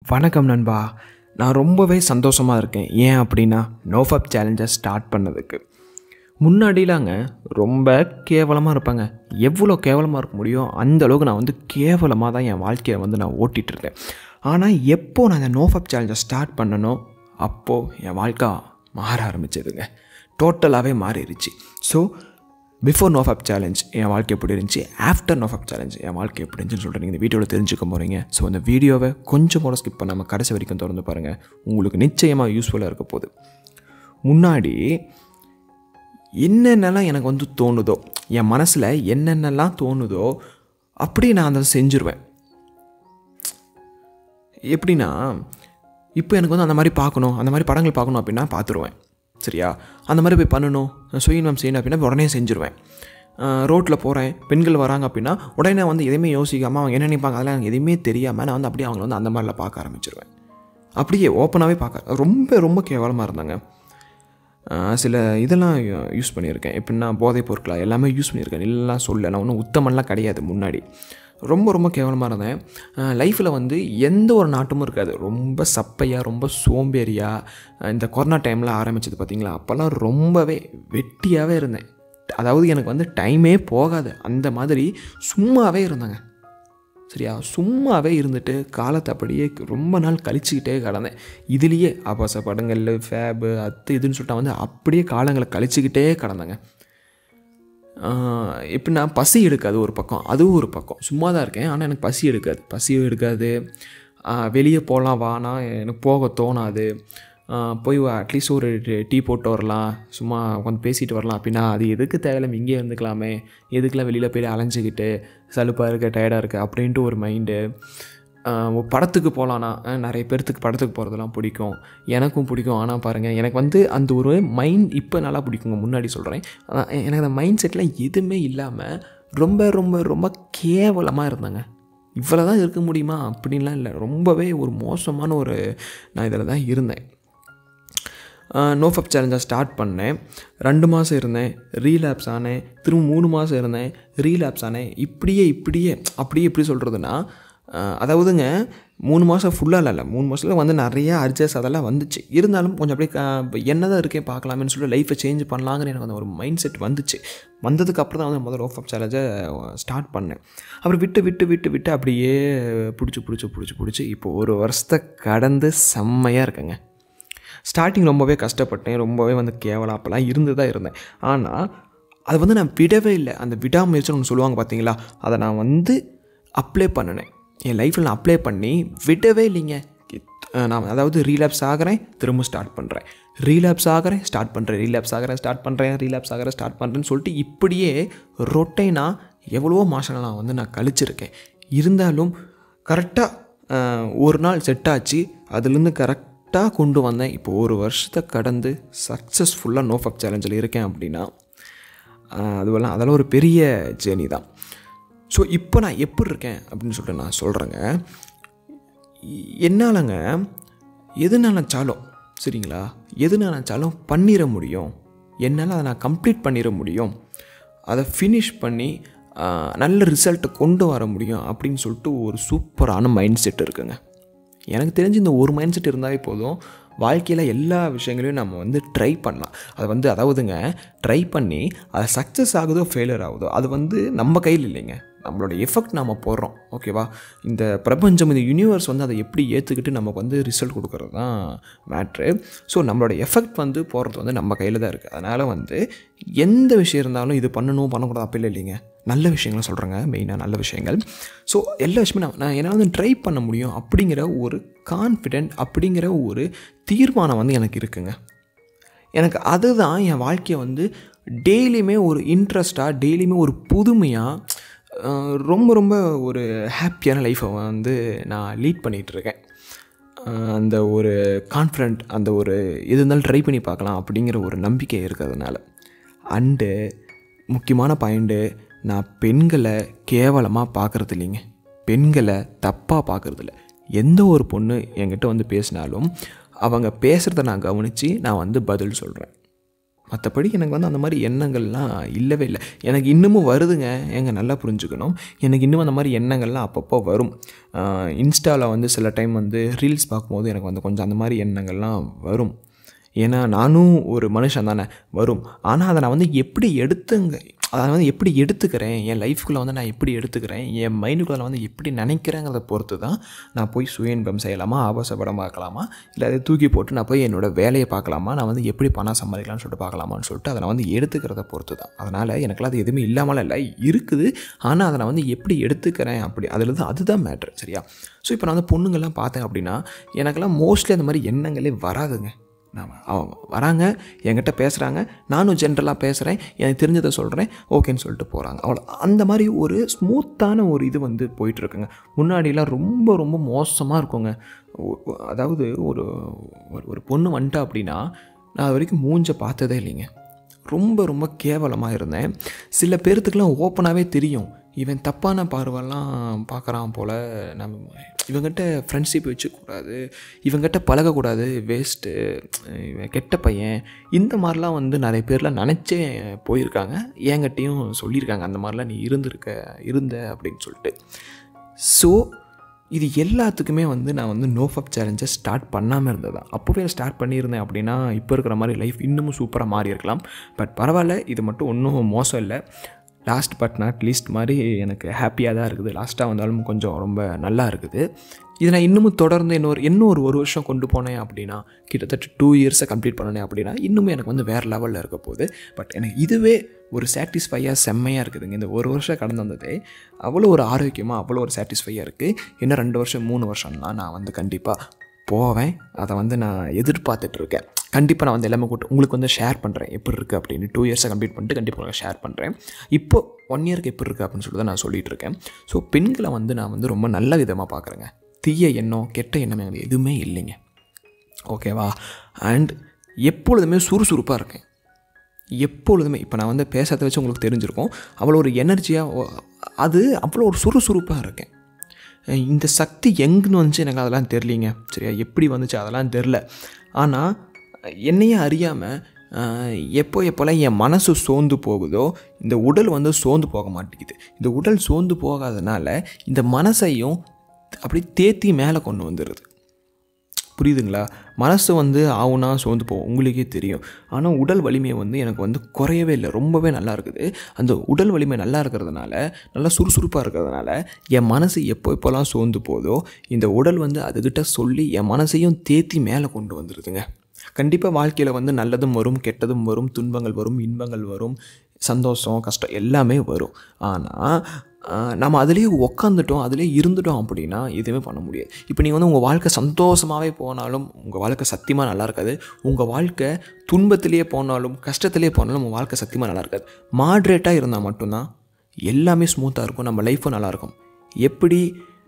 வணக்கம் நண்பா நான் ரொம்பவே சந்தோஷமாக இருக்கேன் ஏன் அப்படின்னா நோஃபப் சேலஞ்சை ஸ்டார்ட் பண்ணதுக்கு முன்னாடிலாங்க ரொம்ப கேவலமாக இருப்பாங்க எவ்வளோ கேவலமாக இருக்க முடியும் அந்த அளவுக்கு நான் வந்து கேவலமாக தான் என் வாழ்க்கையை வந்து நான் ஓட்டிகிட்டு இருக்கேன் ஆனால் எப்போ நான் இந்த நோஃபப் சேலஞ்சை ஸ்டார்ட் பண்ணனோ அப்போது என் வாழ்க்கை மாற ஆரம்பிச்சதுங்க டோட்டலாகவே மாறிடுச்சு ஸோ பிஃபோர் நோஃபப் சேலஞ்ச் என் வாழ்க்கை எப்படி இருந்துச்சு ஆஃப்டர் நோஃபப் சேலஞ்ச் என் வாழ்க்கை எப்படி இருந்துச்சுன்னு சொல்லிட்டு நீங்கள் இந்த வீடியோவில் தெரிஞ்சுக்க போகிறீங்க ஸோ அந்த வீடியோவை கொஞ்சம் கூட ஸ்கிப் பண்ணாமல் கடைசி வரைக்கும் திறந்து பாருங்கள் உங்களுக்கு நிச்சயமாக யூஸ்ஃபுல்லாக இருக்க போகுது முன்னாடி என்னென்னலாம் எனக்கு வந்து தோணுதோ என் மனசில் என்னென்னலாம் தோணுதோ அப்படி நான் அதை செஞ்சுருவேன் எப்படின்னா இப்போ எனக்கு வந்து அந்த மாதிரி பார்க்கணும் அந்த மாதிரி படங்கள் பார்க்கணும் அப்படின்னா பார்த்துருவேன் சரியா அந்த மாதிரி போய் பண்ணணும் சுயநலம் செய்யணும் அப்படின்னா உடனே செஞ்சுருவேன் ரோட்டில் போகிறேன் பெண்கள் வராங்க அப்படின்னா உடனே நான் வந்து எதையுமே யோசிக்காமல் அவங்க என்ன நினைப்பாங்க அதெல்லாம் எனக்கு எதுவுமே தெரியாமல் நான் வந்து அப்படியே அவங்கள வந்து அந்த மாதிரிலாம் பார்க்க ஆரம்பிச்சிருவேன் அப்படியே ஓப்பனாகவே பார்க்க ரொம்ப ரொம்ப கேவலமாக இருந்தாங்க ஆஹ் சில இதெல்லாம் யூஸ் பண்ணியிருக்கேன் எப்படின்னா போதைப் பொருட்களா எல்லாமே யூஸ் பண்ணியிருக்கேன் எல்லாம் சொல்ல நான் ஒன்றும் உத்தமன்லாம் கிடையாது முன்னாடி ரொம்ப ரொம்ப கேவலமாக இருந்தேன் லைஃப்பில் வந்து எந்த ஒரு நாட்டமும் இருக்காது ரொம்ப சப்பையாக ரொம்ப சோம்பேறியாக இந்த கொரோனா டைமில் ஆரம்பிச்சது பார்த்தீங்களா அப்போல்லாம் ரொம்பவே வெட்டியாகவே இருந்தேன் அதாவது எனக்கு வந்து டைமே போகாது அந்த மாதிரி சும்மாவே இருந்தாங்க சரியா சும்மாவே இருந்துட்டு காலத்தை அப்படியே ரொம்ப நாள் கழிச்சுக்கிட்டே கிடந்தேன் இதுலேயே ஆபாச படங்கள் ஃபேபு அது இதுன்னு சொல்லிட்டு வந்து அப்படியே காலங்களை கழிச்சுக்கிட்டே கிடந்தேங்க எப்படின்னா பசி எடுக்காது ஒரு பக்கம் அதுவும் ஒரு பக்கம் சும்மா தான் இருக்கேன் ஆனால் எனக்கு பசி எடுக்காது பசியும் எடுக்காது வெளியே போகலாம் வானா எனக்கு போக தோணாது போய் அட்லீஸ்ட் ஒரு டீ போட்டு வரலாம் சும்மா உட்காந்து பேசிட்டு வரலாம் அப்படின்னா அது எதுக்கு தேவையில்லாம இங்கே இருந்துக்கலாமே எதுக்கெல்லாம் வெளியில் போய் அலைஞ்சிக்கிட்டு சலுப்பாக இருக்க டயர்டாக இருக்குது அப்படின்ட்டு ஒரு மைண்டு படத்துக்கு போகலான்னா நிறைய பேர்த்துக்கு படத்துக்கு போகிறதெல்லாம் பிடிக்கும் எனக்கும் பிடிக்கும் ஆனால் பாருங்கள் எனக்கு வந்து அந்த ஒரு மைண்ட் இப்போ நல்லா பிடிக்குங்க முன்னாடி சொல்கிறேன் எனக்கு அந்த மைண்ட் செட்டில் எதுவுமே இல்லாமல் ரொம்ப ரொம்ப ரொம்ப கேவலமாக இருந்தாங்க இவ்வளோ தான் இருக்க முடியுமா அப்படின்லாம் இல்லை ரொம்பவே ஒரு மோசமான ஒரு நான் இதில் தான் இருந்தேன் நோஃபப் சேலஞ்சை ஸ்டார்ட் பண்ணேன் ரெண்டு மாதம் இருந்தேன் ரீலாப்ஸ் ஆனேன் திரும்ப மூணு மாதம் இருந்தேன் ரீலாப்ஸ் ஆனேன் இப்படியே இப்படியே அப்படியே எப்படி சொல்கிறதுனா அதாவதுங்க மூணு மாதம் ஃபுல்லாக இல்லை மூணு மாதத்தில் வந்து நிறையா அட்ஜஸ்ட் அதெல்லாம் வந்துச்சு இருந்தாலும் கொஞ்சம் அப்படியே என்ன தான் இருக்கேன் பார்க்கலாமேன்னு சொல்லி லைஃப்பை சேஞ்ச் பண்ணலாங்கிற எனக்கு அந்த ஒரு மைண்ட் செட் வந்துச்சு வந்ததுக்கு அப்புறம் தான் வந்து முதல்ல ரோஃப் அப் சேலஞ்சை ஸ்டார்ட் பண்ணேன் அப்புறம் விட்டு விட்டு விட்டு விட்டு அப்படியே பிடிச்சி பிடிச்சி பிடிச்சி பிடிச்சி இப்போ ஒரு வருஷத்தை கடந்து செம்மையாக இருக்கேங்க ஸ்டார்டிங் ரொம்பவே கஷ்டப்பட்டேன் ரொம்பவே வந்து கேவலம் அப்போல்லாம் இருந்து தான் இருந்தேன் ஆனால் அதை வந்து நான் விடவே இல்லை அந்த விடாமுயற்சின்னு ஒன்று சொல்லுவாங்க பார்த்தீங்களா அதை நான் வந்து அப்ளை பண்ணினேன் என் லைஃப்பில் நான் அப்ளை பண்ணி விடவே இல்லைங்க நான் அதாவது ரீலாப்ஸ் ஆகிறேன் திரும்ப ஸ்டார்ட் பண்ணுறேன் ரீலாப்ஸ் ஆகிறேன் ஸ்டார்ட் பண்ணுறேன் ரீலாப்ஸ் ஆகிறேன் ஸ்டார்ட் பண்ணுறேன் ரீலாப்ஸ் ஆகிறேன் ஸ்டார்ட் பண்ணுறேன்னு சொல்லிட்டு இப்படியே ரொட்டைனாக எவ்வளவோ மாதங்கள் நான் வந்து நான் கழிச்சிருக்கேன் இருந்தாலும் கரெக்டாக ஒரு நாள் செட் ஆச்சு அதுலேருந்து கரெக்ட் கரெக்டாக கொண்டு வந்தேன் இப்போ ஒரு வருஷத்தை கடந்து சக்ஸஸ்ஃபுல்லாக நோஃபப் சேலஞ்சில் இருக்கேன் அப்படின்னா அதுவெல்லாம் அதெல்லாம் ஒரு பெரிய ஜேர்னி தான் ஸோ இப்போ நான் எப்படி இருக்கேன் அப்படின்னு சொல்லிட்டு நான் சொல்கிறேங்க என்னாலங்க எது நினச்சாலும் சரிங்களா எது நினச்சாலும் பண்ணிட முடியும் என்னால் அதை நான் கம்ப்ளீட் பண்ணிட முடியும் அதை ஃபினிஷ் பண்ணி நல்ல ரிசல்ட்டை கொண்டு வர முடியும் அப்படின்னு சொல்லிட்டு ஒரு சூப்பரான மைண்ட் செட் இருக்குங்க எனக்கு தெரிஞ்சு இந்த ஒரு மைண்ட் செட் இருந்தாலே போதும் வாழ்க்கையில் எல்லா விஷயங்களையும் நம்ம வந்து ட்ரை பண்ணலாம் அதை வந்து அதாவதுங்க ட்ரை பண்ணி அது சக்ஸஸ் ஆகுதோ ஃபெயிலியர் ஆகுதோ அது வந்து நம்ம கையில் இல்லைங்க நம்மளோட எஃபெக்ட் நம்ம போடுறோம் ஓகேவா இந்த பிரபஞ்சம் இந்த யூனிவர்ஸ் வந்து அதை எப்படி ஏற்றுக்கிட்டு நமக்கு வந்து ரிசல்ட் கொடுக்குறது தான் மேட்ரு ஸோ நம்மளோட எஃபெக்ட் வந்து போடுறது வந்து நம்ம கையில் தான் இருக்குது அதனால் வந்து எந்த விஷயம் இருந்தாலும் இது பண்ணணும் பண்ணக்கூடாது அப்போ இல்லை இல்லைங்க நல்ல விஷயங்களை சொல்கிறேங்க மெயினாக நல்ல விஷயங்கள் ஸோ எல்லா விஷயமே நான் நான் என்னால் வந்து ட்ரை பண்ண முடியும் அப்படிங்கிற ஒரு கான்ஃபிடென்ட் அப்படிங்கிற ஒரு தீர்மானம் வந்து எனக்கு இருக்குங்க எனக்கு அதுதான் என் வாழ்க்கையை வந்து டெய்லியுமே ஒரு இன்ட்ரெஸ்ட்டாக டெய்லியுமே ஒரு புதுமையாக ரொம்ப ரொம்ப ஒரு ஹாப்பியான லைஃப்பை வந்து நான் லீட் பண்ணிகிட்ருக்கேன் அந்த ஒரு கான்ஃபிடென்ட் அந்த ஒரு எது இருந்தாலும் ட்ரை பண்ணி பார்க்கலாம் அப்படிங்கிற ஒரு நம்பிக்கை இருக்கிறதுனால அண்டு முக்கியமான பாயிண்ட்டு நான் பெண்களை கேவலமாக பார்க்குறது இல்லைங்க பெண்களை தப்பாக பார்க்குறது இல்லை எந்த ஒரு பொண்ணு என்கிட்ட வந்து பேசினாலும் அவங்க பேசுகிறத நான் கவனித்து நான் வந்து பதில் சொல்கிறேன் மற்றபடி எனக்கு வந்து அந்த மாதிரி எண்ணங்கள்லாம் இல்லவே இல்லை எனக்கு இன்னமும் வருதுங்க ஏங்க நல்லா புரிஞ்சுக்கணும் எனக்கு இன்னும் அந்த மாதிரி எண்ணங்கள்லாம் அப்பப்போ வரும் இன்ஸ்டாவில் வந்து சில டைம் வந்து ரீல்ஸ் பார்க்கும்போது எனக்கு வந்து கொஞ்சம் அந்த மாதிரி எண்ணங்கள்லாம் வரும் ஏன்னா நானும் ஒரு மனுஷன் தானே வரும் ஆனால் அதை நான் வந்து எப்படி எடுத்துங்க அதை வந்து எப்படி எடுத்துக்கிறேன் என் லைஃப்குள்ளே வந்து நான் எப்படி எடுத்துக்கிறேன் என் மைண்டுக்குள்ளே வந்து எப்படி நினைக்கிறேங்கிறத பொறுத்து தான் நான் போய் சுய இன்பம் செய்யலாமா ஆபாச படம் பார்க்கலாமா இல்லை அதை தூக்கி போட்டு நான் போய் என்னோடய வேலையை பார்க்கலாமா நான் வந்து எப்படி பணம் சம்பாதிக்கலாம்னு சொல்லிட்டு பார்க்கலாமான்னு சொல்லிட்டு அதை நான் வந்து எடுத்துக்கிறத பொறுத்து தான் அதனால் எனக்குலாம் அது எதுவுமே இல்லாமல் இல்லை இருக்குது ஆனால் அதை நான் வந்து எப்படி எடுத்துக்கிறேன் அப்படி அதில் தான் அதுதான் மேட்ரு சரியா ஸோ இப்போ நான் வந்து பொண்ணுங்கள்லாம் பார்த்தேன் அப்படின்னா எனக்கெல்லாம் மோஸ்ட்லி அந்த மாதிரி எண்ணங்களே வராதுங்க நான் அவங்க வராங்க என்கிட்ட பேசுகிறாங்க நானும் ஜென்ரலாக பேசுகிறேன் எனக்கு தெரிஞ்சதை சொல்கிறேன் ஓகேன்னு சொல்லிட்டு போகிறாங்க அவ்வளோ அந்த மாதிரி ஒரு ஸ்மூத்தான ஒரு இது வந்து போயிட்டுருக்குங்க முன்னாடிலாம் ரொம்ப ரொம்ப மோசமாக இருக்குங்க ஒ- ஒ- அதாவது ஒரு ஒரு- ஒரு பொண்ணு வந்துட்டா அப்படின்னா நான் அது வரைக்கும் மூஞ்ச பார்த்ததே இல்லைங்க ரொம்ப ரொம்ப கேவலமாக இருந்தேன் சில பேர்த்துக்கெலாம் ஓப்பனாகவே தெரியும் இவன் தப்பான பார்வைலாம் பார்க்குறான் போல் நம்ம இவங்கிட்ட ஃப்ரெண்ட்ஷிப் வச்சுக்கூடாது இவங்கிட்ட பழகக்கூடாது வேஸ்ட்டு இவன் கெட்ட பையன் இந்த மாதிரிலாம் வந்து நிறைய பேர்லாம் நினச்சே போயிருக்காங்க என்கிட்டையும் சொல்லியிருக்காங்க அந்த மாதிரிலாம் நீ இருந்திருக்க இருந்த அப்படின்னு சொல்லிட்டு ஸோ இது எல்லாத்துக்குமே வந்து நான் வந்து நோ ஃபப் சேலஞ்சை ஸ்டார்ட் பண்ணாமல் இருந்தது அப்போவே ஸ்டார்ட் பண்ணியிருந்தேன் அப்படின்னா இப்போ இருக்கிற மாதிரி லைஃப் இன்னமும் சூப்பராக மாறி இருக்கலாம் பட் பரவாயில்ல இது மட்டும் ஒன்றும் மோசம் இல்லை லாஸ்ட் பட் நாட் லீஸ்ட் மாதிரி எனக்கு ஹாப்பியாக தான் இருக்குது லாஸ்ட்டாக வந்தாலும் கொஞ்சம் ரொம்ப நல்லா இருக்குது இதை நான் இன்னமும் தொடர்ந்து இன்னொரு இன்னும் ஒரு ஒரு வருஷம் கொண்டு போனேன் அப்படின்னா கிட்டத்தட்ட டூ இயர்ஸை கம்ப்ளீட் பண்ணனேன் அப்படின்னா இன்னுமே எனக்கு வந்து வேறு லெவலில் இருக்க போகுது பட் எனக்கு இதுவே ஒரு சாட்டிஸ்ஃபையாக செம்மையாக இருக்குதுங்க இந்த ஒரு வருஷம் கடந்து வந்ததே அவ்வளோ ஒரு ஆரோக்கியமாக அவ்வளோ ஒரு சாட்டிஸ்ஃபையாக இருக்குது இன்னும் ரெண்டு வருஷம் மூணு வருஷம்னா நான் வந்து கண்டிப்பாக போவேன் அதை வந்து நான் எதிர்பார்த்துட்டு இருக்கேன் கண்டிப்பாக நான் வந்து எல்லாமே கூட்டு உங்களுக்கு வந்து ஷேர் பண்ணுறேன் எப்படி இருக்குது அப்படின்னு டூ இயர்ஸை கம்ப்ளீட் பண்ணிட்டு கண்டிப்பாக உங்களுக்கு ஷேர் பண்ணுறேன் இப்போ ஒன் இயருக்கு எப்படி இருக்குது அப்படின்னு சொல்லி தான் நான் சொல்லிட்டு இருக்கேன் ஸோ பெண்களை வந்து நான் வந்து ரொம்ப நல்ல விதமாக பார்க்குறேங்க தீய எண்ணம் கெட்ட எண்ணம் எனக்கு எதுவுமே இல்லைங்க ஓகேவா அண்ட் எப்பொழுதுமே சுறுசுறுப்பாக இருக்கேன் எப்பொழுதுமே இப்போ நான் வந்து பேசுறத வச்சு உங்களுக்கு தெரிஞ்சிருக்கும் அவ்வளோ ஒரு எனர்ஜியாக அது அவ்வளோ ஒரு சுறுசுறுப்பாக இருக்கேன் அஹ் இந்த சக்தி எங்கன்னு வந்துச்சு எனக்கு அதெல்லாம் தெரியலிங்க சரியா எப்படி வந்துச்சு அதெல்லாம் தெரில ஆனால் என்னையே அறியாமல் எப்போ எப்போல்லாம் என் மனசு சோர்ந்து போகுதோ இந்த உடல் வந்து சோர்ந்து போக மாட்டேங்குது இந்த உடல் சோர்ந்து போகாதனால இந்த மனசையும் அப்படி தேத்தி மேலே கொண்டு வந்துடுது புரியுதுங்களா மனசு வந்து ஆவுனா சோர்ந்து போகும் உங்களுக்கே தெரியும் ஆனால் உடல் வலிமை வந்து எனக்கு வந்து குறையவே இல்லை ரொம்பவே நல்லா இருக்குது அந்த உடல் வலிமை நல்லா இருக்கிறதுனால நல்லா சுறுசுறுப்பாக இருக்கிறதுனால என் மனசு எப்போ எப்போல்லாம் சோர்ந்து போதோ இந்த உடல் வந்து அதுக்கிட்ட சொல்லி என் மனசையும் தேத்தி மேலே கொண்டு வந்துடுதுங்க கண்டிப்பாக வாழ்க்கையில் வந்து நல்லதும் வரும் கெட்டதும் வரும் துன்பங்கள் வரும் இன்பங்கள் வரும் சந்தோஷம் கஷ்டம் எல்லாமே வரும் ஆனால் நம்ம அதிலேயே உக்காந்துட்டோம் அதிலேயே இருந்துட்டோம் அப்படின்னா எதுவுமே பண்ண முடியாது இப்போ நீங்கள் வந்து உங்கள் வாழ்க்கை சந்தோஷமாகவே போனாலும் உங்கள் வாழ்க்கை சத்தியமாக நல்லா இருக்காது உங்கள் வாழ்க்கை துன்பத்திலேயே போனாலும் கஷ்டத்திலே போனாலும் உங்கள் வாழ்க்கை சத்தியமாக நல்லா இருக்காது மாட்ரேட்டாக இருந்தால் மட்டும்தான் எல்லாமே ஸ்மூத்தாக இருக்கும் நம்ம லைஃப்பும் நல்லாயிருக்கும் எப்படி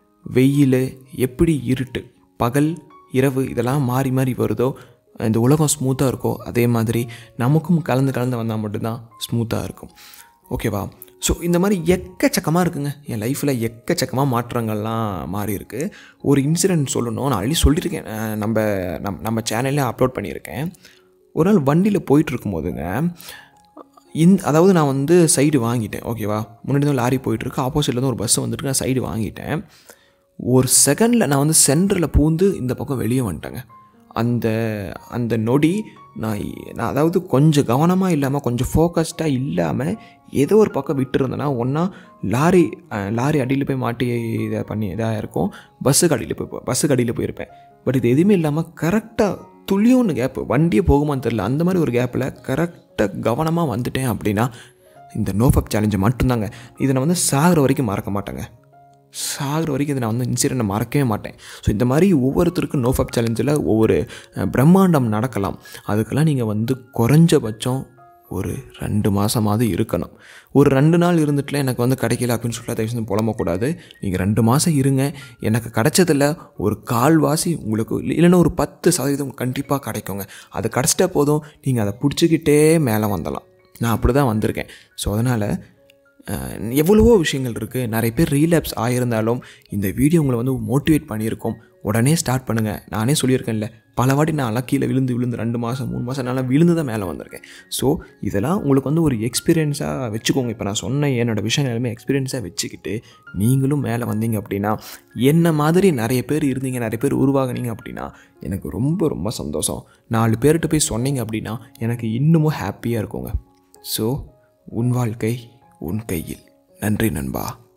வெயில் எப்படி இருட்டு பகல் இரவு இதெல்லாம் மாறி மாறி வருதோ இந்த உலகம் ஸ்மூத்தாக இருக்கோ அதே மாதிரி நமக்கும் கலந்து கலந்து வந்தால் மட்டும்தான் ஸ்மூத்தாக இருக்கும் ஓகேவா ஸோ இந்த மாதிரி எக்கச்சக்கமாக இருக்குங்க என் லைஃப்பில் எக்கச்சக்கமாக மாற்றங்கள்லாம் மாறி இருக்கு ஒரு இன்சிடென்ட் சொல்லணும் நான் ஆல்ரெடி சொல்லியிருக்கேன் அஹ் நம்ம நம் நம்ம சேனல்லே அப்லோட் பண்ணியிருக்கேன் ஒரு நாள் வண்டியில் போயிட்டு இருக்கும்போதுங்க இந் அதாவது நான் வந்து சைடு வாங்கிட்டேன் ஓகேவா முன்னாடி தான் லாரி போயிட்டுருக்கு ஆப்போசிட்டில் தான் ஒரு பஸ் வந்துட்டு நான் சைடு வாங்கிட்டேன் ஒரு செகண்டில் நான் வந்து சென்டரில் பூந்து இந்த பக்கம் வெளியே வந்துட்டேங்க அந்த அந்த நொடி நான் நான் அதாவது கொஞ்சம் கவனமாக இல்லாமல் கொஞ்சம் ஃபோக்கஸ்டாக இல்லாமல் ஏதோ ஒரு பக்கம் விட்டுருந்தேன்னா ஒன்றா லாரி அஹ், லாரி அடியில் போய் மாட்டி இதை பண்ணி இதாக இருக்கும் பஸ்ஸுக்கு அடியில் போய் பஸ்ஸுக்கு அடியில் போயிருப்பேன் பட் இது எதுவுமே இல்லாமல் கரெக்டாக துளியோன்னு கேப்பு வண்டியே போகுமான்னு தெரில அந்த மாதிரி ஒரு கேப்பில் கரெக்டாக கவனமாக வந்துட்டேன் அப்படின்னா இந்த நோஃபப் சேலஞ்சை மட்டும்தாங்க இதை நான் வந்து சாகிற வரைக்கும் மறக்க மாட்டேங்க சாகிற வரைக்கும் இதை நான் வந்து இன்சிடென்ட்டை மறக்கவே மாட்டேன் ஸோ இந்த மாதிரி ஒவ்வொருத்தருக்கும் நோஃபப் சேலஞ்சில் ஒவ்வொரு அஹ், பிரம்மாண்டம் நடக்கலாம் அதுக்கெல்லாம் நீங்கள் வந்து குறைஞ்சபட்சம் ஒரு ரெண்டு மாதமாவது இருக்கணும் ஒரு ரெண்டு நாள் இருந்துட்டுல எனக்கு வந்து கிடைக்கல அப்படின்னு சொல்லிட்டு தயவு செஞ்சு புலம்பக்கூடாது நீங்கள் ரெண்டு மாதம் இருங்க எனக்கு கிடைச்சதில் ஒரு கால்வாசி உங்களுக்கு இல்லைன்னா ஒரு பத்து சதவீதம் கண்டிப்பாக கிடைக்குங்க அது கிடச்சிட்ட போதும் நீங்கள் அதை பிடிச்சிக்கிட்டே மேலே வந்துடலாம் நான் அப்படி தான் வந்திருக்கேன் ஸோ அதனால் அஹ், எவ்வளவோ விஷயங்கள் இருக்குது நிறைய பேர் ரீலாப்ஸ் ஆகியிருந்தாலும் இந்த வீடியோ உங்களை வந்து மோட்டிவேட் பண்ணியிருக்கோம் உடனே ஸ்டார்ட் பண்ணுங்கள் நானே சொல்லியிருக்கேன்ல பல வாட்டி நான்லாம் கீழே விழுந்து விழுந்து ரெண்டு மாதம் மூணு மாதம் நல்லா விழுந்து தான் மேலே வந்திருக்கேன் ஸோ இதெல்லாம் உங்களுக்கு வந்து ஒரு எக்ஸ்பீரியன்ஸாக வச்சுக்கோங்க இப்போ நான் சொன்ன என்னோடய விஷயம் எல்லாமே எக்ஸ்பீரியன்ஸாக வச்சுக்கிட்டு நீங்களும் மேலே வந்தீங்க அப்படின்னா என்ன மாதிரி நிறைய பேர் இருந்தீங்க நிறைய பேர் உருவாகுனீங்க அப்படின்னா எனக்கு ரொம்ப ரொம்ப சந்தோஷம் நாலு பேர்கிட்ட போய் சொன்னீங்க அப்படின்னா எனக்கு இன்னமும் ஹாப்பியாக இருக்குங்க ஸோ உன் வாழ்க்கை உன் கையில் நன்றி நண்பா